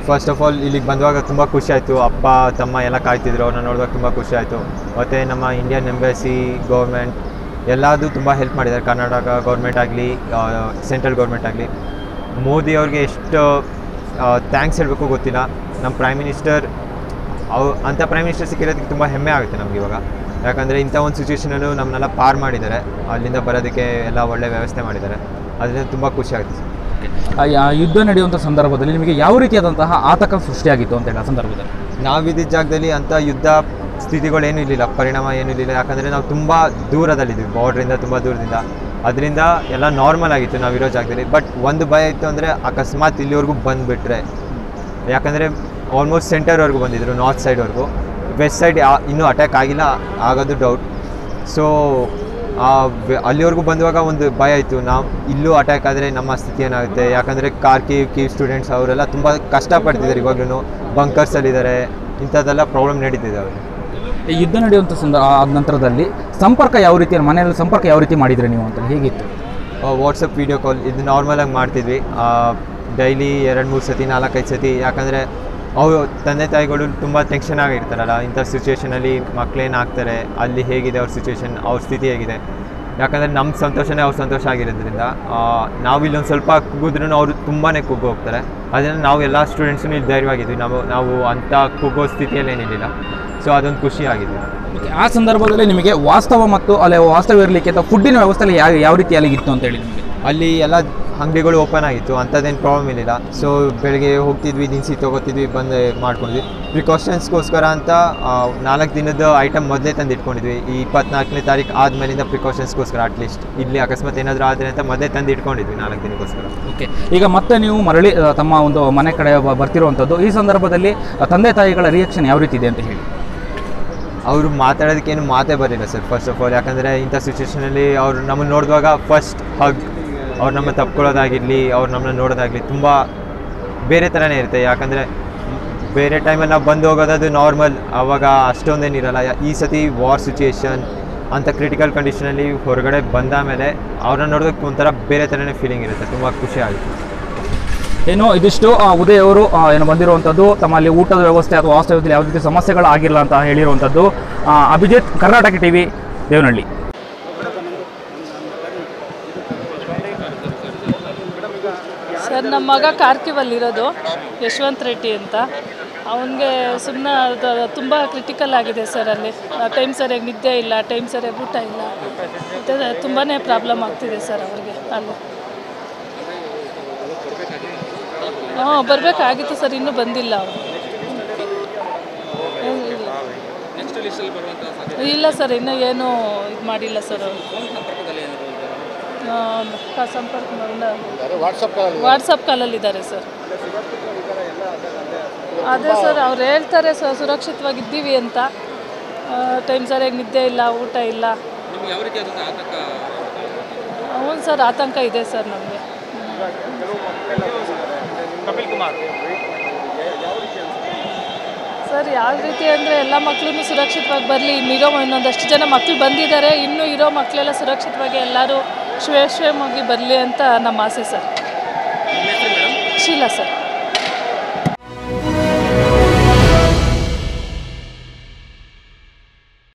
first of all ಇಲ್ಲಿಗೆ ಬಂದುವಾಗ ತುಂಬ ಖುಷಿ ಆಯಿತು ಅಪ್ಪ ತಮ್ಮ ಎಲ್ಲ ಕಾಯ್ತಿದ್ರು ಅವ್ರನ್ನ ನೋಡುವಾಗ ತುಂಬ ಖುಷಿ ಆಯಿತು ಮತ್ತು ನಮ್ಮ ಇಂಡಿಯನ್ ಎಂಬಸಿ ಗೌರ್ಮೆಂಟ್ ಎಲ್ಲದೂ ತುಂಬ ಹೆಲ್ಪ್ ಮಾಡಿದ್ದಾರೆ ಕರ್ನಾಟಕ ಗೌರ್ಮೆಂಟ್ ಆಗಲಿ ಸೆಂಟ್ರಲ್ ಗೌರ್ಮೆಂಟ್ ಆಗಲಿ ಮೋದಿ ಅವ್ರಿಗೆ ಎಷ್ಟು ಥ್ಯಾಂಕ್ಸ್ ಹೇಳಬೇಕು ಗೊತ್ತಿಲ್ಲ ನಮ್ಮ ಪ್ರೈಮ್ ಮಿನಿಸ್ಟರ್ ಅವು ಅಂಥ ಪ್ರೈಮ್ ಮಿನಿಸ್ಟರ್ ಸಿಕ್ಕಿರೋದಕ್ಕೆ ತುಂಬ ಹೆಮ್ಮೆ ಆಗುತ್ತೆ ನಮ್ಗೆ ಇವಾಗ ಯಾಕಂದರೆ ಇಂಥ ಒಂದು ಸಿಚುವೇಷನಲ್ಲೂ ನಮ್ಮನ್ನೆಲ್ಲ ಪಾರ್ ಮಾಡಿದ್ದಾರೆ ಅಲ್ಲಿಂದ ಬರೋದಕ್ಕೆ ಎಲ್ಲ ಒಳ್ಳೆ ವ್ಯವಸ್ಥೆ ಮಾಡಿದ್ದಾರೆ ಅದರಿಂದ ತುಂಬ ಖುಷಿ ಆಗುತ್ತೆ ಸರ್ ಆ, ಯಾ- ಯುದ್ಧ ನಡೆಯುವಂಥ ಸಂದರ್ಭದಲ್ಲಿ ನಿಮಗೆ ಯಾವ ರೀತಿಯಾದಂತಹ ಆತಂಕ ಸೃಷ್ಟಿಯಾಗಿತ್ತು ಅಂತ ಹೇಳಿ ಆ ಸಂದರ್ಭದಲ್ಲಿ ನಾವಿದ್ದ ಜಾಗದಲ್ಲಿ ಅಂಥ ಯುದ್ಧ ಸ್ಥಿತಿಗಳೇನೂ ಇರಲಿಲ್ಲ ಪರಿಣಾಮ ಏನೂ ಇರಲಿಲ್ಲ ಯಾಕಂದರೆ ನಾವು ತುಂಬ ದೂರದಲ್ಲಿದ್ವಿ ಬಾರ್ಡ್ರಿಂದ ತುಂಬ ದೂರದಿಂದ ಅದರಿಂದ ಎಲ್ಲ ನಾರ್ಮಲ್ ಆಗಿತ್ತು ನಾವಿರೋ ಜಾಗದಲ್ಲಿ ಬಟ್ ಒಂದು ಭಯ ಇತ್ತು ಅಂದರೆ ಅಕಸ್ಮಾತ್ ಇಲ್ಲಿವರೆಗೂ ಬಂದುಬಿಟ್ರೆ ಯಾಕಂದರೆ ಆಲ್ಮೋಸ್ಟ್ ಸೆಂಟರ್ವರೆಗೂ ಬಂದಿದ್ರು ನಾರ್ತ್ ಸೈಡ್ವರೆಗೂ ವೆಸ್ಟ್ ಸೈಡ್ ಇನ್ನೂ ಅಟ್ಯಾಕ್ ಆಗಿಲ್ಲ ಆಗೋದು ಡೌಟ್ ಸೊ ಅಲ್ಲಿವರೆಗೂ ಬಂದುವಾಗ ಒಂದು ಭಯ ಇತ್ತು ನಾವು ಇಲ್ಲೂ ಅಟ್ಯಾಕ್ ಆದರೆ ನಮ್ಮ ಸ್ಥಿತಿ ಏನಾಗುತ್ತೆ ಯಾಕಂದರೆ ಕಾರ್ ಕೀವ್ ಕೀವ್ ಸ್ಟೂಡೆಂಟ್ಸ್ ಅವರೆಲ್ಲ ತುಂಬ ಕಷ್ಟಪಡ್ತಿದ್ದಾರೆ ಇವಾಗ್ಲೂ ಬಂಕರ್ಸಲ್ಲಿದ್ದಾರೆ ಇಂಥದ್ದೆಲ್ಲ ಪ್ರಾಬ್ಲಮ್ ನಡೀತಿದೆ ಅವ್ರಿಗೆ ಈ ಯುದ್ಧ ನಡೆಯುವಂಥ ಸಂದ ಆದ ನಂತರದಲ್ಲಿ ಸಂಪರ್ಕ ಯಾವ ರೀತಿ ಮನೆಯಲ್ಲಿ ಸಂಪರ್ಕ ಯಾವ ರೀತಿ ಮಾಡಿದ್ರಿ ನೀವು ಅಂತ ಹೇಗಿತ್ತು ವಾಟ್ಸಪ್ ವೀಡಿಯೋ ಕಾಲ್ ಇದು ನಾರ್ಮಲಾಗಿ ಮಾಡ್ತಿದ್ವಿ ಡೈಲಿ ಎರಡು ಮೂರು ಸತಿ ನಾಲ್ಕೈದು ಸತಿ ಯಾಕಂದರೆ ಅವರು ತಂದೆ ತಾಯಿಗಳು ತುಂಬ ಟೆನ್ಷನ್ ಆಗಿರ್ತಾರಲ್ಲ ಇಂಥ ಸಿಚುವೇಷನಲ್ಲಿ ಮಕ್ಕಳೇನು ಆಗ್ತಾರೆ ಅಲ್ಲಿ ಹೇಗಿದೆ ಅವ್ರ ಸಿಚುವೇಶನ್ ಅವ್ರ ಸ್ಥಿತಿ ಹೇಗಿದೆ ಯಾಕಂದರೆ ನಮ್ಮ ಸಂತೋಷನೇ ಅವ್ರ ಸಂತೋಷ ಆಗಿರೋದ್ರಿಂದ ಆ, ನಾವು ಇಲ್ಲೊಂದು ಸ್ವಲ್ಪ ಕುಗ್ಗಿದ್ರೂ ಅವರು ತುಂಬಾ ಕುಗ್ಗು ಹೋಗ್ತಾರೆ ಅದರಿಂದ ನಾವು ಎಲ್ಲ ಸ್ಟೂಡೆಂಟ್ಸೂ ಇಲ್ಲಿ ಧೈರ್ಯವಾಗಿದ್ವಿ ನಾವು ನಾವು ಅಂಥ ಕುಗ್ಗೋ ಸ್ಥಿತಿಯಲ್ಲಿ ಏನಿರಲಿಲ್ಲ ಸೊ ಅದೊಂದು ಖುಷಿ ಆಗಿದೆ ಆ ಸಂದರ್ಭದಲ್ಲಿ ನಿಮಗೆ ವಾಸ್ತವ ಮತ್ತು ಅಲ್ಲಿ ವಾಸ್ತವ ಇರಲಿಕ್ಕೆ ಅಥವಾ ಫುಡ್ಡಿನ ವ್ಯವಸ್ಥೆ ಯಾವ ಯಾವ ರೀತಿಯಲ್ಲಿ ಇತ್ತು ಅಂತ ಹೇಳಿ ನಿಮಗೆ ಅಲ್ಲಿ ಎಲ್ಲ ಅಂಗಡಿಗಳು ಓಪನ್ ಆಗಿತ್ತು ಅಂಥದ್ದೇನು ಪ್ರಾಬ್ಲಮ್ ಇರಲಿಲ್ಲ ಸೊ ಬೆಳಗ್ಗೆ ಹೋಗ್ತಿದ್ವಿ ದಿನಸಿ ತೊಗೋತಿದ್ವಿ ಬಂದು ಮಾಡ್ಕೊಂಡಿದ್ವಿ ಪ್ರಿಕಾಷನ್ಸ್ಗೋಸ್ಕರ ಅಂತ ನಾಲ್ಕು ದಿನದ ಐಟಮ್ ಮೊದಲೇ ತಂದು ಇಟ್ಕೊಂಡಿದ್ವಿ ಈ ಇಪ್ಪತ್ನಾಲ್ಕನೇ ತಾರೀಕು ಆದಮೇಲಿಂದ ಪ್ರಿಕಾಷನ್ಸ್ಗೋಸ್ಕರ ಅಟ್ಲೀಸ್ಟ್ ಇಲ್ಲಿ ಅಕಸ್ಮಾತ್ ಏನಾದರೂ ಆದರೆ ಅಂತ ಮೊದಲೇ ತಂದು ಇಟ್ಕೊಂಡಿದ್ವಿ ನಾಲ್ಕು ದಿನಕ್ಕೋಸ್ಕರ ಓಕೆ ಈಗ ಮತ್ತೆ ನೀವು ಮರಳಿ ಆ, ತಮ್ಮ ಒಂದು ಮನೆ ಕಡೆ ಬ- ಬರ್ತಿರುವಂಥದ್ದು ಈ ಸಂದರ್ಭದಲ್ಲಿ ಆ, ತಂದೆ ತಾಯಿಗಳ ರಿಯಾಕ್ಷನ್ ಯಾವ ರೀತಿ ಇದೆ ಅಂತ ಹೇಳಿ ಅವರು ಮಾತಾಡೋದಕ್ಕೇನು ಮಾತೇ ಬರಲಿಲ್ಲ ಸರ್ ಫಸ್ಟ್ ಆಫ್ ಆಲ್ ಯಾಕಂದರೆ ಇಂಥ ಸಿಚುವೇಷನಲ್ಲಿ ಅವ್ರು ನಮ್ಮನ್ನು ನೋಡಿದಾಗ ಫಸ್ಟ್ ಹಗ್ ಅವ್ರು ನಮ್ಮ ತಪ್ಕೊಳ್ಳೋದಾಗಿರಲಿ ಅವ್ರು ನಮ್ಮನ್ನ ನೋಡೋದಾಗಲಿ ತುಂಬ ಬೇರೆ ಥರನೇ ಇರುತ್ತೆ ಯಾಕಂದರೆ ಬೇರೆ ಟೈಮಲ್ಲಿ ನಾವು ಬಂದು ಹೋಗೋದು ಅದು ನಾರ್ಮಲ್ ಆವಾಗ ಅಷ್ಟೊಂದೇನಿರಲ್ಲ ಯಾ- ಈ ಸತಿ ವಾರ್ ಸಿಚುಯೇಷನ್ ಅಂಥ ಕ್ರಿಟಿಕಲ್ ಕಂಡೀಷನಲ್ಲಿ ಹೊರಗಡೆ ಬಂದ ಮೇಲೆ ಅವ್ರನ್ನ ನೋಡೋದಕ್ಕೆ ಒಂಥರ ಬೇರೆ ಥರನೇ ಫೀಲಿಂಗ್ ಇರುತ್ತೆ ತುಂಬ ಖುಷಿ ಆಗುತ್ತೆ ಏನು ಇದಿಷ್ಟು ಆ, ಉದಯ್ ಅವರು ಆ, ಏನು ಬಂದಿರುವಂಥದ್ದು ತಮ್ಮಲ್ಲಿ ಊಟದ ವ್ಯವಸ್ಥೆ ಅಥವಾ ವಾಸ್ತವ್ಯದಲ್ಲಿ ಯಾವ ರೀತಿ ಸಮಸ್ಯೆಗಳಾಗಿಲ್ಲ ಅಂತ ಹೇಳಿರುವಂಥದ್ದು ಆ, ಅಭಿಜಿತ್ ಕರ್ನಾಟಕ ಟಿವಿ ದೇವನಹಳ್ಳಿ ಸರ್ ನಮ್ಮ ಮಗ ಕಾರ್ಕಿವಲ್ಲಿರೋದು ಯಶವಂತ್ ರೆಡ್ಡಿ ಅಂತ ಅವನಿಗೆ ಸುಮ್ಮನೆ ತುಂಬ ಕ್ರಿಟಿಕಲ್ ಆಗಿದೆ ಸರ್ ಅಲ್ಲಿ ಟೈಮ್ ಸರಿಯಾಗಿ ನಿದ್ದೆ ಇಲ್ಲ ಟೈಮ್ ಸರಿಯಾಗಿ ಊಟ ಇಲ್ಲ ಮತ್ತು ತುಂಬಾ ಪ್ರಾಬ್ಲಮ್ ಆಗ್ತಿದೆ ಸರ್ ಅವ್ರಿಗೆ ಅಲ್ಲಿ ಹಾಂ ಬರಬೇಕಾಗಿತ್ತು ಸರ್ ಇನ್ನೂ ಬಂದಿಲ್ಲ ಅವರು ಇಲ್ಲ ಸರ್ ಇನ್ನೂ ಏನೂ ಇದು ಮಾಡಿಲ್ಲ ಸರ್ ಅವರು ಸಂಪರ್ಕ ವಾಟ್ಸಪ್ ಕಾಲಲ್ಲಿದ್ದಾರೆ ಸರ್ ಅದೇ ಸರ್ ಅವ್ರು ಹೇಳ್ತಾರೆ ಸರ್ ಸುರಕ್ಷಿತವಾಗಿದ್ದೀವಿ ಅಂತ ಟೈಮ್ ಸರಿಯಾಗಿ ನಿದ್ದೆ ಇಲ್ಲ ಊಟ ಇಲ್ಲ ಹ್ಞೂ ಸರ್ ಆತಂಕ ಇದೆ ಸರ್ ನಮಗೆ ಸರ್ ಯಾವ ರೀತಿ ಅಂದರೆ ಎಲ್ಲ ಮಕ್ಕಳು ಸುರಕ್ಷಿತವಾಗಿ ಬರಲಿ ಇನ್ನಿರೋ ಇನ್ನೊಂದಷ್ಟು ಜನ ಮಕ್ಕಳು ಬಂದಿದ್ದಾರೆ ಇನ್ನೂ ಇರೋ ಮಕ್ಕಳೆಲ್ಲ ಸುರಕ್ಷಿತವಾಗಿ ಎಲ್ಲರೂ ಶ್ವೇಶ್ವೇಮವಾಗಿ ಬರಲಿ ಅಂತ ನಮ್ಮ ಆಸೆ ಸರ್ ಶೀಲಾ ಸರ್